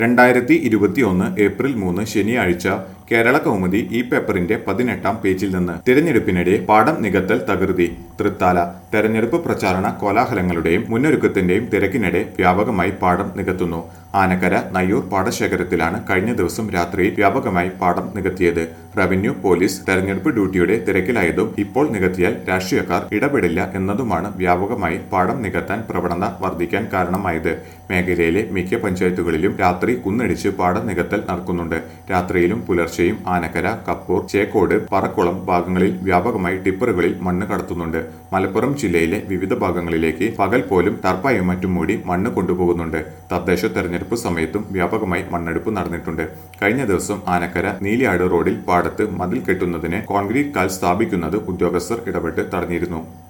രണ്ടായിരത്തി ഇരുപത്തിയൊന്ന് ഏപ്രിൽ മൂന്ന് ശനിയാഴ്ച കേരള കൗമുദി ഈ പേപ്പറിന്റെ പതിനെട്ടാം പേജിൽ നിന്ന് തിരഞ്ഞെടുപ്പിനിടെ പാടം നികത്തൽ തകൃതി തൃത്താല തെരഞ്ഞെടുപ്പ് പ്രചാരണ കോലാഹലങ്ങളുടെയും മുന്നൊരുക്കത്തിന്റെയും തിരക്കിനിടെ വ്യാപകമായി പാടം നികത്തുന്നു ആനക്കര നയ്യൂർ പാടശേഖരത്തിലാണ് കഴിഞ്ഞ ദിവസം രാത്രിയിൽ വ്യാപകമായി പാടം നികത്തിയത് റവന്യൂ പോലീസ് തെരഞ്ഞെടുപ്പ് ഡ്യൂട്ടിയുടെ തിരക്കിലായതും ഇപ്പോൾ നികത്തിയാൽ രാഷ്ട്രീയക്കാർ ഇടപെടില്ല എന്നതുമാണ് വ്യാപകമായി പാടം നികത്താൻ പ്രവണത വർദ്ധിക്കാൻ കാരണമായത് മേഖലയിലെ മിക്ക പഞ്ചായത്തുകളിലും രാത്രി കുന്നടിച്ച് പാടം നികത്തൽ നടക്കുന്നുണ്ട് രാത്രിയിലും പുലർച്ചെയും ആനക്കര കപ്പൂർ ചേക്കോട് പറക്കുളം ഭാഗങ്ങളിൽ വ്യാപകമായി ടിപ്പറുകളിൽ മണ്ണ് കടത്തുന്നുണ്ട് മലപ്പുറം ജില്ലയിലെ വിവിധ ഭാഗങ്ങളിലേക്ക് പകൽ പോലും ടർപ്പായും മറ്റും മൂടി മണ്ണ് കൊണ്ടുപോകുന്നുണ്ട് തദ്ദേശ തെരഞ്ഞെടുപ്പ് സമയത്തും വ്യാപകമായി മണ്ണെടുപ്പ് നടന്നിട്ടുണ്ട് കഴിഞ്ഞ ദിവസം ആനക്കര നീലിയാട് റോഡിൽ പാടത്ത് മതിൽ കെട്ടുന്നതിന് കോൺക്രീറ്റ് കാൽ സ്ഥാപിക്കുന്നത് ഉദ്യോഗസ്ഥർ ഇടപെട്ട് തടഞ്ഞിരുന്നു